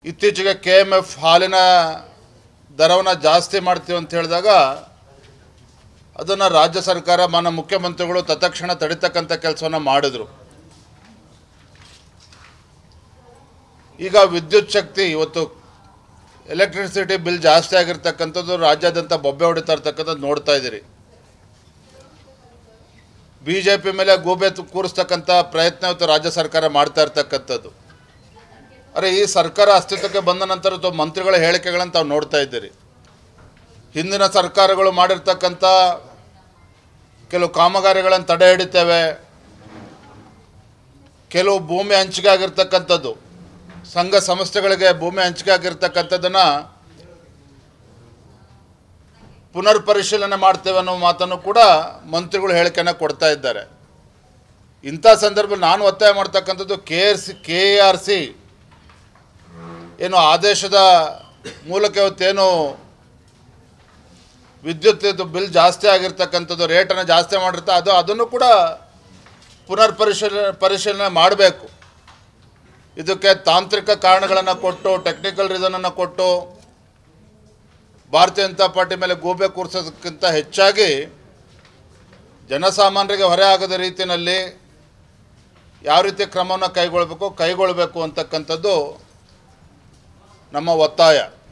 ಇತ್ತೀಚೆಗೆ K M F ಹಾಲಿನ ದರವನ್ನು ಜಾಸ್ತಿ ಮಾಡ್ತೀವಿ ಅಂತ ಹೇಳಿದಾಗ ಅದನ್ನು ರಾಜ್ಯ ಸರ್ಕಾರ ಮಾನ್ಯ ಮುಖ್ಯಮಂತ್ರಿಗಳು ತತ್ಕ್ಷಣ ತಡಿತಕ್ಕಂಥ ಕೆಲಸವನ್ನು ಮಾಡಿದರು ಈಗ ವಿದ್ಯುತ್ ಶಕ್ತಿ ಇವತ್ತು ಎಲೆಕ್ಟ್ರಿಸಿಟಿ ಬಿಲ್ ಜಾಸ್ತಿ ಆಗಿರ್ತಕ್ಕಂಥದ್ದು ರಾಜ್ಯಾದ್ಯಂತ ಬೊಬ್ಬೆ ಹೊಡಿತಾ ಇರ್ತಕ್ಕಂಥದ್ದು ನೋಡ್ತಾ ಇದ್ದೀರಿ ಬಿ ಜೆ ಪಿ ಮೇಲೆ ಗೂಬೆ ತು- ಕೂರಿಸ್ತಕ್ಕಂಥ ಪ್ರಯತ್ನ ಇವತ್ತು ರಾಜ್ಯ ಸರ್ಕಾರ ಮಾಡ್ತಾ ಇರ್ತಕ್ಕಂಥದ್ದು ಅರೆ ಈ ಸರ್ಕಾರ ಅಸ್ತಿತ್ವಕ್ಕೆ ಬಂದ ನಂತರ ಅಥವಾ ಮಂತ್ರಿಗಳ ಹೇಳಿಕೆಗಳನ್ನು ತಾವು ನೋಡ್ತಾ ಇದ್ದೀರಿ ಹಿಂದಿನ ಸರ್ಕಾರಗಳು ಮಾಡಿರ್ತಕ್ಕಂಥ ಕೆಲವು ಕಾಮಗಾರಿಗಳನ್ನು ತಡೆ ಹಿಡಿತೇವೆ ಕೆಲವು ಭೂಮಿ ಹಂಚಿಕೆ ಆಗಿರ್ತಕ್ಕಂಥದ್ದು ಸಂಘ ಸಂಸ್ಥೆಗಳಿಗೆ ಭೂಮಿ ಹಂಚಿಕೆ ಆಗಿರ್ತಕ್ಕಂಥದ್ದನ್ನು ಪುನರ್ ಪರಿಶೀಲನೆ ಮಾಡ್ತೇವೆ ಅನ್ನೋ ಮಾತನ್ನು ಕೂಡ ಮಂತ್ರಿಗಳು ಹೇಳಿಕೆಯನ್ನು ಕೊಡ್ತಾ ಇದ್ದಾರೆ ಇಂಥ ಸಂದರ್ಭದಲ್ಲಿ ನಾನು ಒತ್ತಾಯ ಮಾಡ್ತಕ್ಕಂಥದ್ದು K R C K R C ಏನು ಆದೇಶದ ಮೂಲಕ ಇವತ್ತೇನು ವಿದ್ಯುತ್ ಇದು ಬಿಲ್ ಜಾಸ್ತಿ ಆಗಿರ್ತಕ್ಕಂಥದ್ದು ರೇಟನ್ನು ಜಾಸ್ತಿ ಮಾಡಿರ್ತಾ ಅದು ಅದನ್ನು ಕೂಡ ಪುನರ್ ಪರಿಶೀಲನೆ ಪರಿಶೀಲನೆ ಮಾಡಬೇಕು ಇದಕ್ಕೆ ತಾಂತ್ರಿಕ ಕಾರಣಗಳನ್ನು ಕೊಟ್ಟು ಟೆಕ್ನಿಕಲ್ ರೀಸನನ್ನು ಕೊಟ್ಟು ಭಾರತೀಯ ಜನತಾ ಪಾರ್ಟಿ ಮೇಲೆ ಗೂಬೆ ಕೂರಿಸೋದಕ್ಕಿಂತ ಹೆಚ್ಚಾಗಿ ಜನಸಾಮಾನ್ಯರಿಗೆ ಹೊರೆ ಆಗದ ರೀತಿಯಲ್ಲಿ ಯಾವ ರೀತಿ ಕ್ರಮವನ್ನು ಕೈಗೊಳ್ಳಬೇಕು ಕೈಗೊಳ್ಳಬೇಕು ಅಂತಕ್ಕಂಥದ್ದು ನಮ್ಮ ಒತ್ತಾಯ